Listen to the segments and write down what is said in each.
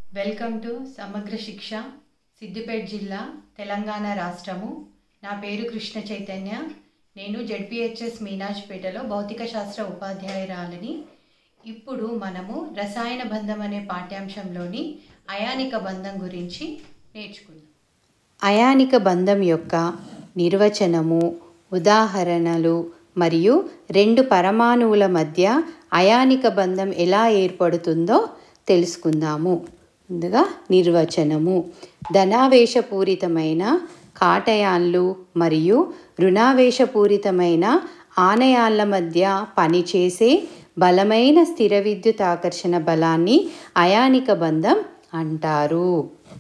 welcome to సమగ్ర శిక్ష సిద్దిపేట జిల్లా తెలంగాణ రాష్ట్రము నా పేరు కృష్ణ చైతన్య నేను జడ్పిహెచ్ఎస్ మీనాజ్పేటలో భౌతిక శాస్త్ర ఉపాధ్యాయురాలని ఇప్పుడు మనము రసాయన బంధం అనే పాఠ్యాంశంలోని అయానిక బంధం గురించి నేర్చుకుందాం అయానిక బంధం యొక్క నిర్వచనము ఉదాహరణలు మరియు రెండు పరమాణువుల మధ్య అయానిక బంధం ఎలా ఏర్పడుతుందో తెలుసుకుందాము ముందుగా నిర్వచనము ధనావేశపూరితమైన కాటయాన్లు మరియు రుణావేశపూరితమైన ఆనయాన్ల మధ్య పనిచేసే బలమైన స్థిర విద్యుత్ ఆకర్షణ బలాన్ని అయానిక బంధం అంటారు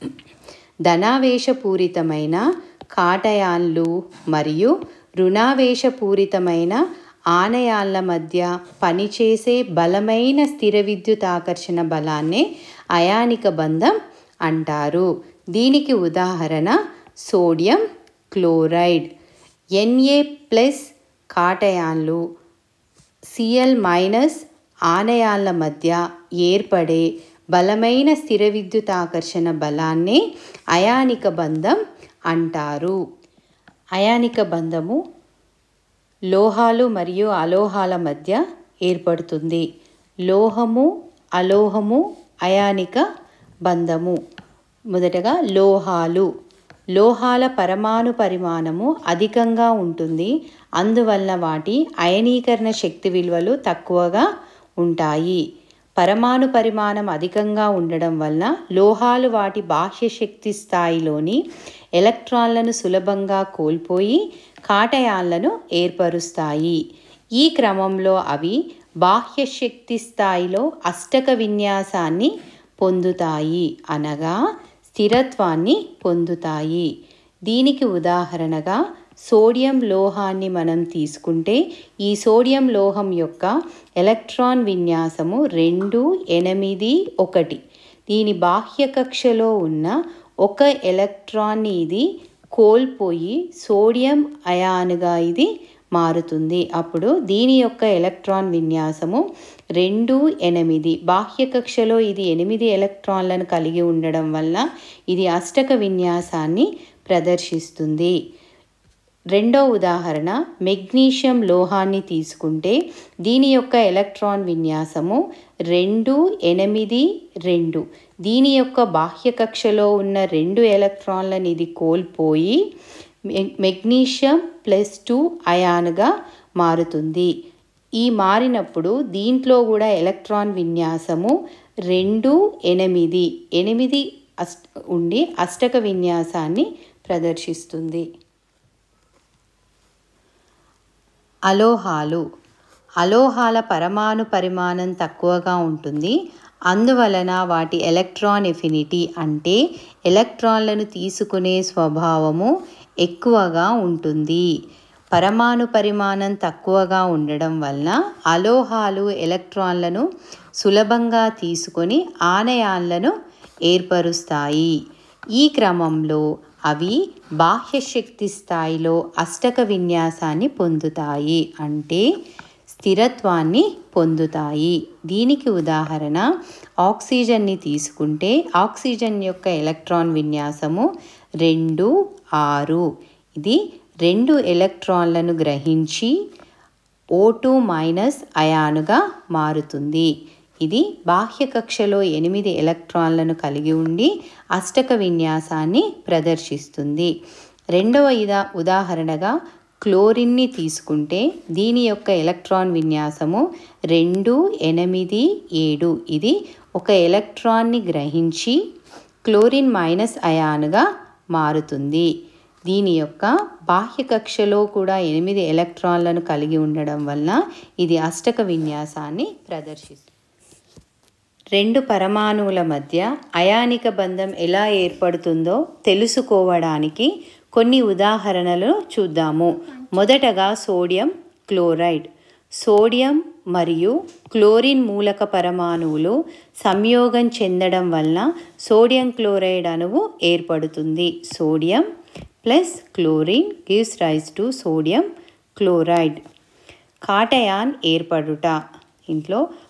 ధనావేశపూరితమైన కాటయాన్లు మరియు రుణావేశపూరితమైన ఆనయాన్ల మధ్య పనిచేసే బలమైన స్థిర విద్యుత్ ఆకర్షణ బలాన్నే అయానిక బంధం అంటారు దీనికి ఉదాహరణ సోడియం క్లోరైడ్ ఎన్ఏ ప్లస్ కాటయాన్లు సిఎల్ మైనస్ ఆనయాన్ల మధ్య ఏర్పడే బలమైన స్థిర విద్యుత్ ఆకర్షణ బలాన్నే అయానిక బంధం అంటారు అయానిక బంధము లోహాలు మరియు అలోహాల మధ్య ఏర్పడుతుంది లోహము అలోహము అయానిక బంధము మొదటగా లోహాలు లోహాల పరమాణు పరిమాణము అధికంగా ఉంటుంది అందువలన వాటి అయనీకరణ శక్తి విలువలు తక్కువగా ఉంటాయి పరమాణు పరిమాణం అధికంగా ఉండడం వలన లోహాలు వాటి బాహ్య శక్తి స్థాయిలోని ఎలక్ట్రాన్లను సులభంగా కోల్పోయి కాటయాన్లను ఏర్పరుస్తాయి ఈ క్రమంలో అవి బాహ్య శక్తి స్థాయిలో అష్టక విన్యాసాన్ని పొందుతాయి అనగా స్థిరత్వాన్ని పొందుతాయి దీనికి ఉదాహరణగా సోడియం లోహాన్ని మనం తీసుకుంటే ఈ సోడియం లోహం యొక్క ఎలక్ట్రాన్ విన్యాసము రెండు ఎనిమిది ఒకటి దీని బాహ్య కక్షలో ఉన్న ఒక ఎలక్ట్రాన్ని ఇది కోల్పోయి సోడియం అయానుగా ఇది మారుతుంది అప్పుడు దీని యొక్క ఎలక్ట్రాన్ విన్యాసము రెండు ఎనిమిది బాహ్య కక్షలో ఇది ఎనిమిది ఎలక్ట్రాన్లను కలిగి ఉండడం వల్ల ఇది అష్టక విన్యాసాన్ని ప్రదర్శిస్తుంది రెండో ఉదాహరణ మెగ్నీషియం లోహాన్ని తీసుకుంటే దీని యొక్క ఎలక్ట్రాన్ విన్యాసము రెండు ఎనిమిది రెండు దీని యొక్క బాహ్య కక్షలో ఉన్న రెండు ఎలక్ట్రాన్లను ఇది కోల్పోయి మెగ్నీషియం ప్లస్ టూ అయాన్గా మారుతుంది ఈ మారినప్పుడు దీంట్లో కూడా ఎలక్ట్రాన్ విన్యాసము రెండు ఎనిమిది ఎనిమిది అష్ట ఉండి అష్టక విన్యాసాన్ని ప్రదర్శిస్తుంది అలోహాలు అలోహాల పరమాణు పరిమాణం తక్కువగా ఉంటుంది అందువలన వాటి ఎలక్ట్రాన్ ఎఫినిటీ అంటే ఎలక్ట్రాన్లను తీసుకునే స్వభావము ఎక్కువగా ఉంటుంది పరమాణు పరిమాణం తక్కువగా ఉండడం వలన అలోహాలు ఎలక్ట్రాన్లను సులభంగా తీసుకొని ఆనయాన్లను ఏర్పరుస్తాయి ఈ క్రమంలో అవి బాహ్య శక్తి స్థాయిలో అష్టక విన్యాసాన్ని పొందుతాయి అంటే స్థిరత్వాన్ని పొందుతాయి దీనికి ఉదాహరణ ఆక్సిజన్ని తీసుకుంటే ఆక్సిజన్ యొక్క ఎలక్ట్రాన్ విన్యాసము రెండు ఆరు ఇది రెండు ఎలక్ట్రాన్లను గ్రహించి ఓ టూ మైనస్ అయానుగా మారుతుంది ఇది బాహ్య కక్షలో ఎనిమిది ఎలక్ట్రాన్లను కలిగి ఉండి అష్టక విన్యాసాన్ని ప్రదర్శిస్తుంది రెండవ ఇదా ఉదాహరణగా క్లోరిన్ని తీసుకుంటే దీని యొక్క ఎలక్ట్రాన్ విన్యాసము రెండు ఎనిమిది ఏడు ఇది ఒక ఎలక్ట్రాన్ని గ్రహించి క్లోరిన్ మైనస్ అయానుగా మారుతుంది దీని యొక్క బాహ్య కక్షలో కూడా ఎనిమిది ఎలక్ట్రాన్లను కలిగి ఉండడం వలన ఇది అష్టక విన్యాసాన్ని ప్రదర్శిస్తుంది రెండు పరమాణువుల మధ్య అయానిక బంధం ఎలా ఏర్పడుతుందో తెలుసుకోవడానికి కొన్ని ఉదాహరణలు చూద్దాము మొదటగా సోడియం క్లోరైడ్ సోడియం మరియు క్లోరిన్ మూలక పరమాణువులు సంయోగం చెందడం వలన సోడియం క్లోరైడ్ అణువు ఏర్పడుతుంది sodium plus chlorine gives rise to sodium chloride cation ఏర్పడుట ఇంట్లో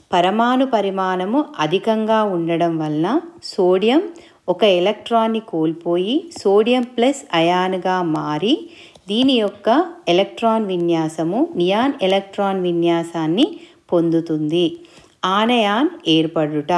పరమాణు పరిమాణము అధికంగా ఉండడం వలన సోడియం ఒక ఎలక్ట్రాన్ని కోల్పోయి సోడియం ప్లస్ అయాన్గా మారి దీని యొక్క ఎలక్ట్రాన్ విన్యాసము నియాన్ ఎలక్ట్రాన్ విన్యాసాన్ని పొందుతుంది ఆనయాన్ ఏర్పడుట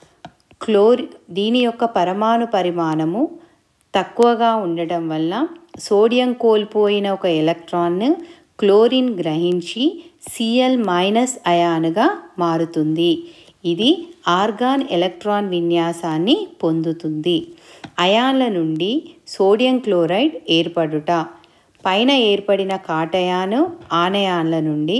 క్లోరి దీని యొక్క పరమాణు పరిమాణము తక్కువగా ఉండటం వల్ల సోడియం కోల్పోయిన ఒక ఎలక్ట్రాన్ క్లోరిన్ గ్రహించి సిఎల్ మైనస్ అయాన్గా మారుతుంది ఇది ఆర్గాన్ ఎలక్ట్రాన్ విన్యాసాన్ని పొందుతుంది అయాన్ల నుండి సోడియం క్లోరైడ్ ఏర్పడుట పైన ఏర్పడిన కాటయాను ఆనయాన్ల నుండి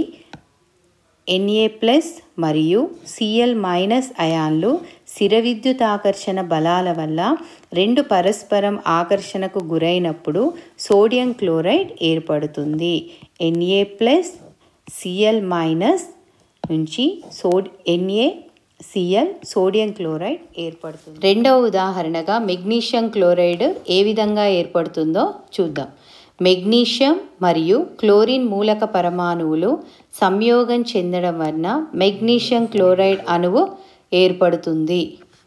ఎన్ఏ ప్లస్ మరియు సిఎల్ మైనస్ అయాన్లు స్థిర విద్యుత్ ఆకర్షణ బలాల వల్ల రెండు పరస్పరం ఆకర్షణకు గురైనప్పుడు సోడియం క్లోరైడ్ ఏర్పడుతుంది ఎన్ఏ ప్లస్ సిఎల్ మైనస్ నుంచి సోడ్ ఎన్ఏ సిఎల్ సోడియం క్లోరైడ్ ఏర్పడుతుంది రెండవ ఉదాహరణగా మెగ్నీషియం క్లోరైడ్ ఏ విధంగా ఏర్పడుతుందో చూద్దాం మెగ్నీషియం మరియు క్లోరిన్ మూలక పరమాణువులు సంయోగం చెందడం వలన మెగ్నీషియం క్లోరైడ్ అణువు ఏర్పడుతుంది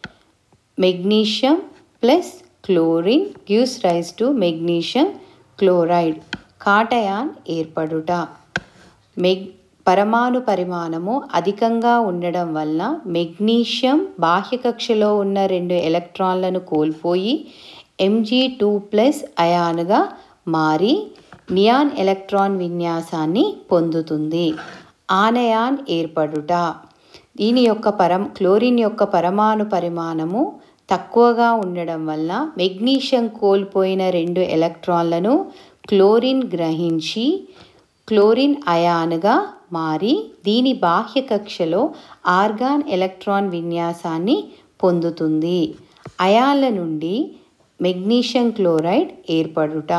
magnesium plus chlorine gives rise to magnesium chloride cation ఏర్పడుట మెగ్ పరమాణు పరిమాణము అధికంగా ఉండడం వల్ల మెగ్నీషియం బాహ్య కక్షలో ఉన్న రెండు ఎలక్ట్రాన్లను కోల్పోయి ఎంజీ టూ ప్లస్ అయాన్గా మారి నియాన్ ఎలక్ట్రాన్ విన్యాసాన్ని పొందుతుంది ఆనయాన్ ఏర్పడుట దీని యొక్క పరం క్లోరిన్ యొక్క పరమాణు పరిమాణము తక్కువగా ఉండడం వల్ల మెగ్నీషియం కోల్పోయిన రెండు ఎలక్ట్రాన్లను క్లోరిన్ గ్రహించి క్లోరిన్ అయాన్గా మారి దీని బాహ్య కక్షలో ఆర్గాన్ ఎలక్ట్రాన్ విన్యాసాన్ని పొందుతుంది అయాన్ల నుండి మెగ్నీషియం క్లోరైడ్ ఏర్పడుట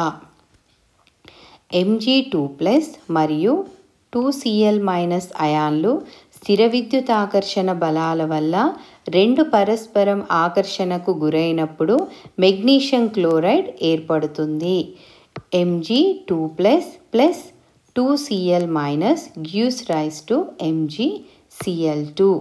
ఎంజీ టూ ప్లస్ మరియు టూ సిఎల్ మైనస్ అయాన్లు స్థిర విద్యుత్ ఆకర్షణ బలాల వల్ల రెండు పరస్పరం ఆకర్షణకు గురైనప్పుడు మెగ్నీషియం క్లోరైడ్ ఏర్పడుతుంది MG two plus plus two CL minus gives rise to MG CL two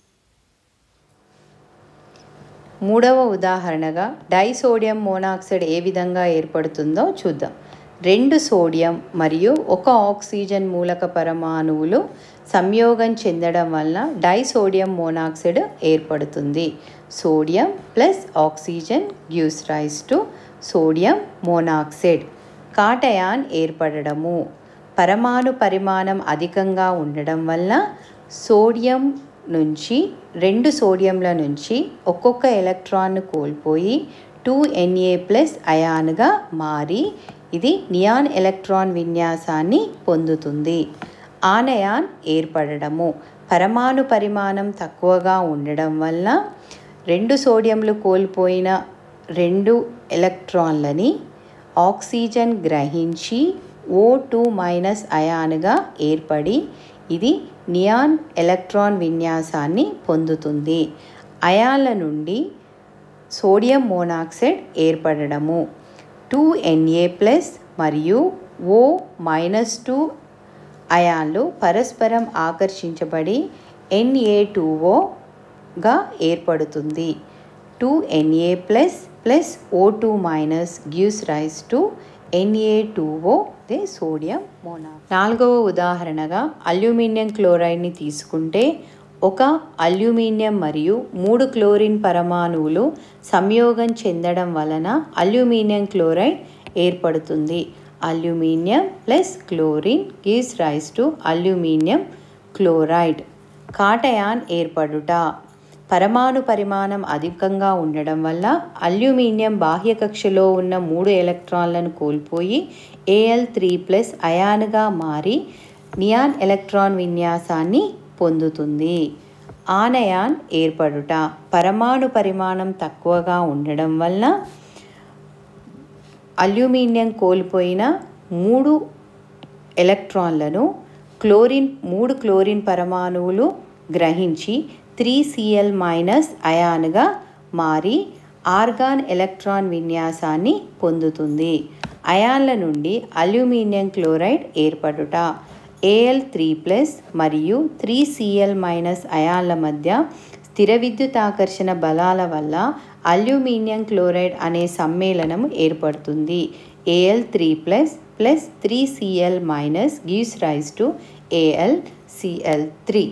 మూడవ ఉదాహరణగా డైసోడియం మోనాక్సైడ్ ఏ విధంగా ఏర్పడుతుందో చూద్దాం రెండు సోడియం మరియు ఒక ఆక్సిజన్ మూలక పరమాణువులు సంయోగం చెందడం వలన డైసోడియం మోనాక్సైడ్ ఏర్పడుతుంది sodium plus oxygen gives rise to sodium monoxide cation ఏర్పడము పరమాణు పరిమాణం అధికంగా ఉండడం వల్ల సోడియం నుంచి రెండు సోడియంల నుంచి ఒక్కొక్క ఎలక్ట్రాన్ను కోల్పోయి టూ ఎన్ఏ ప్లస్ అయాన్గా మారి ఇది నియాన్ ఎలక్ట్రాన్ విన్యాసాన్ని పొందుతుంది ఆనయాన్ ఏర్పడము పరమాణు పరిమాణం తక్కువగా ఉండడం వల్ల రెండు సోడియంలు కోల్పోయిన రెండు ఎలక్ట్రాన్లని ఆక్సిజన్ గ్రహించి ఓ టూ మైనస్ అయాన్గా ఏర్పడి ఇది నియాన్ ఎలక్ట్రాన్ విన్యాసాన్ని పొందుతుంది అయాన్ల నుండి సోడియం మోనాక్సైడ్ ఏర్పడము టూ ఎన్ఏ ప్లస్ మరియు ఓ మైనస్ టూ అయాన్లు పరస్పరం ఆకర్షించబడి ఎన్ఏ టూఓగా ఏర్పడుతుంది two NA plus plus O two minus gives rise to NA two O దే సోడియం మోనా నాలుగవ ఉదాహరణగా అల్యూమినియం క్లోరైడ్ని తీసుకుంటే ఒక అల్యూమినియం మరియు మూడు క్లోరిన్ పరమాణువులు సంయోగం చెందడం వలన అల్యూమినియం క్లోరైడ్ ఏర్పడుతుంది aluminium plus chlorine gives rise to aluminium chloride cation ఏర్పడుట పరమాణు పరిమాణం అధికంగా ఉండడం వల్ల అల్యూమినియం బాహ్య కక్షలో ఉన్న మూడు ఎలక్ట్రాన్లను కోల్పోయి ఏఎల్ త్రీ ప్లస్ అయాన్గా మారి నియాన్ ఎలక్ట్రాన్ విన్యాసాన్ని పొందుతుంది ఆనయాన్ ఏర్పడుట పరమాణు పరిమాణం తక్కువగా ఉండడం వల్ల అల్యూమినియం కోల్పోయిన మూడు ఎలక్ట్రాన్లను క్లోరిన్ మూడు క్లోరిన్ పరమాణువులు గ్రహించి త్రీ సిఎల్ మైనస్ అయాన్గా మారి ఆర్గాన్ ఎలక్ట్రాన్ విన్యాసాన్ని పొందుతుంది అయాన్ల నుండి అల్యూమినియం క్లోరైడ్ ఏర్పడుట ఏఎల్ త్రీ ప్లస్ మరియు త్రీ సిఎల్ మైనస్ అయాన్ల మధ్య స్థిర విద్యుతాకర్షణ బలాల వల్ల అల్యూమినియం క్లోరైడ్ అనే సమ్మేళనం ఏర్పడుతుంది A L three plus plus three C L minus gives rise to A L C L three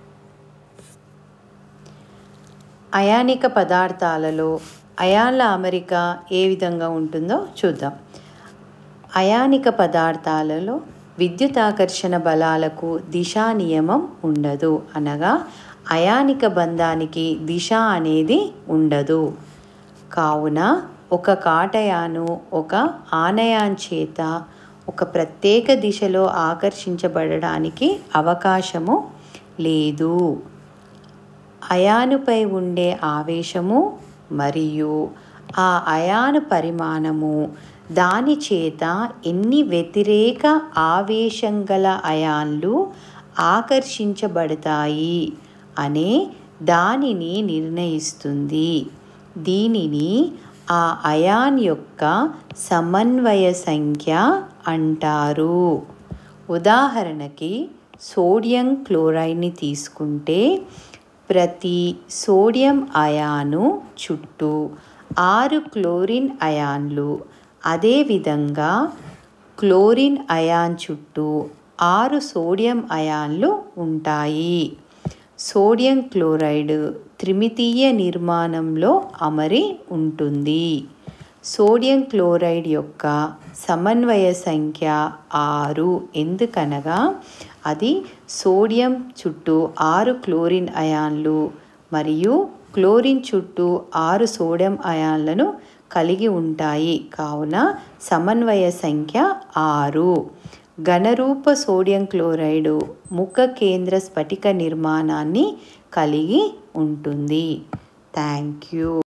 అయానిక పదార్థాలలో అయాన్ల అమరిక ఏ విధంగా ఉంటుందో చూద్దాం అయానిక పదార్థాలలో విద్యుతాకర్షణ బలాలకు దిశా నియమం ఉండదు అనగా అయానిక బంధానికి దిశ అనేది ఉండదు కావున ఒక కాటయాను ఒక ఆనయాన్ చేత ఒక ప్రత్యేక దిశలో ఆకర్షించబడడానికి అవకాశము లేదు అయానుపై ఉండే ఆవేశము మరియు ఆ అయాను పరిమాణము దాని చేత ఎన్ని వ్యతిరేక ఆవేశం గల అయాన్లు ఆకర్షించబడతాయి అనే దానిని నిర్ణయిస్తుంది దీనిని ఆ అయాన్ యొక్క సమన్వయ సంఖ్య అంటారు ఉదాహరణకి సోడియం క్లోరైడ్ని తీసుకుంటే ప్రతి సోడియం అయాను చుట్టూ ఆరు క్లోరిన్ అయాన్లు అదేవిధంగా క్లోరిన్ అయాన్ చుట్టూ ఆరు సోడియం అయాన్లు ఉంటాయి సోడియం క్లోరైడ్ త్రిమితీయ నిర్మాణంలో అమరి ఉంటుంది సోడియం క్లోరైడ్ యొక్క సమన్వయ సంఖ్య ఆరు ఎందుకనగా అది సోడియం చుట్టూ ఆరు క్లోరిన్ అయాన్లు మరియు క్లోరిన్ చుట్టూ ఆరు సోడియం అయాన్లను కలిగి ఉంటాయి కావున సమన్వయ సంఖ్య ఆరు ఘనరూప సోడియం క్లోరైడ్ ముఖ కేంద్ర స్ఫటిక నిర్మాణాన్ని కలిగి ఉంటుంది థ్యాంక్ యూ